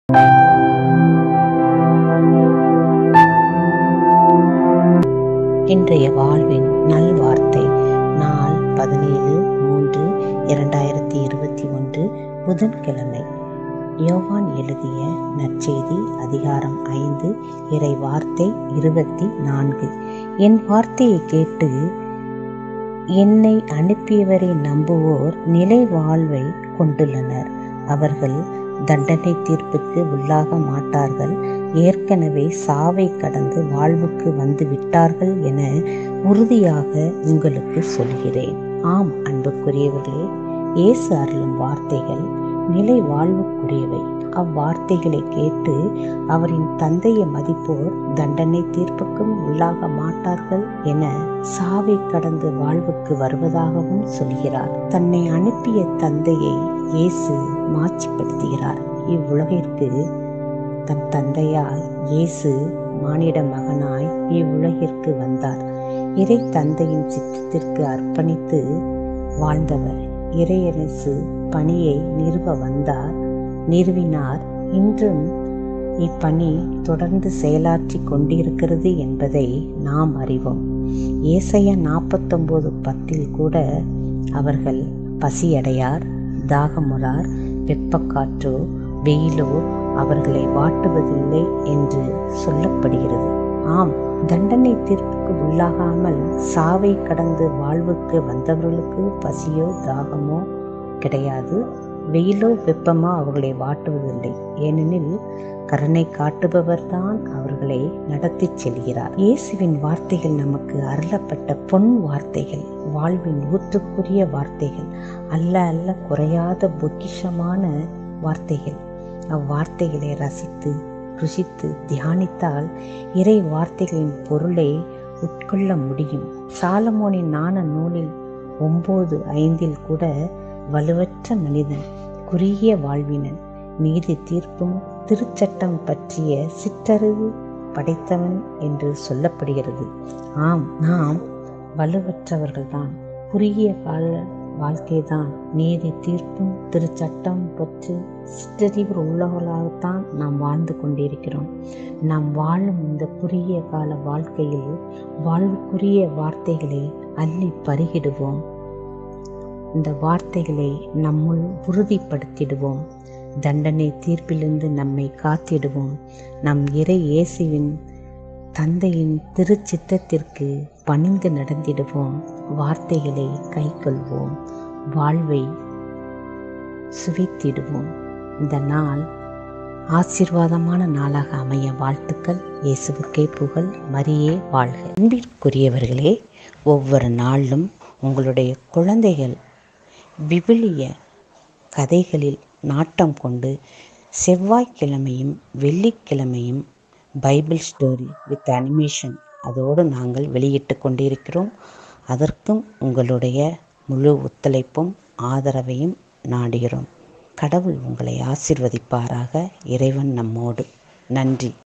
இன்றைய வாழ்வின் நல்வார்த்தை நாள் பதினேழு மூன்று இரண்டாயிரத்தி இருபத்தி ஒன்று புதன்கிழமை யோவான் எழுதிய நற்செய்தி அதிகாரம் ஐந்து இறை வார்த்தை இருபத்தி நான்கு என் வார்த்தையை கேட்டு என்னை அனுப்பியவரை நம்புவோர் நிலை வாழ்வை கொண்டுள்ளனர் அவர்கள் தண்டனை தீர்ப்புக்கு உள்ளாக மாட்டார்கள் ஏற்கனவே சாவை கடந்து வாழ்வுக்கு வந்து விட்டார்கள் என உறுதியாக உங்களுக்கு சொல்கிறேன் ஆம் அன்புக்குரியவர்களே இயேசு அருளும் வார்த்தைகள் நிலை வாழ்வுக்குரியவை அவ்வார்த்தைகளை கேட்டு அவரின் தந்தையை மதிப்போர் தண்டனை தீர்ப்புக்கும் உள்ளாக மாட்டார்கள் என சாவை கடந்து வாழ்வுக்கு வருவதாகவும் சொல்கிறார் தன்னை அனுப்பிய தந்தையை இயேசு மாட்சிப்படுத்துகிறார் இவ்வுலகிற்கு தன் தந்தையால் இயேசு மானிட மகனாய் இவ்வுலகிற்கு வந்தார் இறை தந்தையின் சித்தத்திற்கு அர்ப்பணித்து வாழ்ந்தவர் இறையரசு பணியை நிறுவ வந்தார் நிறுவினார் இன்றும் இப்பணி தொடர்ந்து செயலாற்றி கொண்டிருக்கிறது என்பதை நாம் அறிவோம் ஏசைய நாற்பத்தொம்போது பத்தில் கூட அவர்கள் பசியடையார் தாகமுறார் வெப்பக்காற்றோ வெயிலோ அவர்களை வாட்டுவதில்லை என்று சொல்லப்படுகிறது ஆம் தண்டனை தீர்ப்புக்கு உள்ளாகாமல் சாவை கடந்து வாழ்வுக்கு வந்தவர்களுக்கு பசியோ தாகமோ கிடையாது வெயிலோ வெப்பமோ அவர்களை வாட்டுவதில்லை ஏனெனில் கருணை காட்டுபவர்தான் அவர்களை நடத்தி செல்கிறார் இயேசுவின் வார்த்தைகள் நமக்கு அருளப்பட்ட பொன் வார்த்தைகள் வாழ்வின் ஊற்றுக்குரிய வார்த்தைகள் அல்ல அல்ல குறையாத பொக்கிஷமான வார்த்தைகள் அவ்வார்த்தைகளை ரசித்து ருசித்து தியானித்தால் இறை வார்த்தைகளின் பொருளை உட்கொள்ள முடியும் சாலமோனின் நாண நூலில் ஒன்பது ஐந்தில் கூட வலுவற்ற மனிதன் குறுகிய வாழ்வினன் நீதி தீர்ப்பும் திருச்சட்டம் பற்றிய சிற்றறிவு படைத்தவன் என்று சொல்லப்படுகிறது ஆம் நாம் வலுவற்றவர்கள்தான் குறுகிய கால வாழ்க்கைதான் நீதி தீர்ப்பும் திருச்சட்டம் பற்றி சிற்றறிவு உள்ளவர்களாகத்தான் நாம் வாழ்ந்து கொண்டிருக்கிறோம் நாம் வாழும் இந்த குறுகிய கால வாழ்க்கையில் வாழ்வுக்குரிய வார்த்தைகளை அள்ளி பருகிடுவோம் இந்த வார்த்தைகளை நம்முள் உறுதிப்படுத்திடுவோம் தண்டனை தீர்ப்பிலிருந்து நம்மை காத்திடுவோம் நம் இறை இயேசுவின் தந்தையின் திருச்சித்தத்திற்கு பணிந்து நடந்திடுவோம் வார்த்தைகளை கைக்கொள்வோம் வாழ்வை சுவித்திடுவோம் இந்த நாள் ஆசீர்வாதமான நாளாக அமைய வாழ்த்துக்கள் இயேசுவுக்கே புகழ் மரியே வாழ்க அன்பிற்குரியவர்களே ஒவ்வொரு நாளும் உங்களுடைய குழந்தைகள் விவிலிய கதைகளில் நாட்டம் கொண்டு செவ்வாய்க்கிழமையும் வெள்ளிக்கிழமையும் பைபிள் ஸ்டோரி வித் அனிமேஷன் அதோடு நாங்கள் வெளியிட்டு கொண்டிருக்கிறோம் அதற்கும் உங்களுடைய முழு ஒத்துழைப்பும் ஆதரவையும் நாடுகிறோம் கடவுள் உங்களை ஆசிர்வதிப்பாராக இறைவன் நம்மோடு நன்றி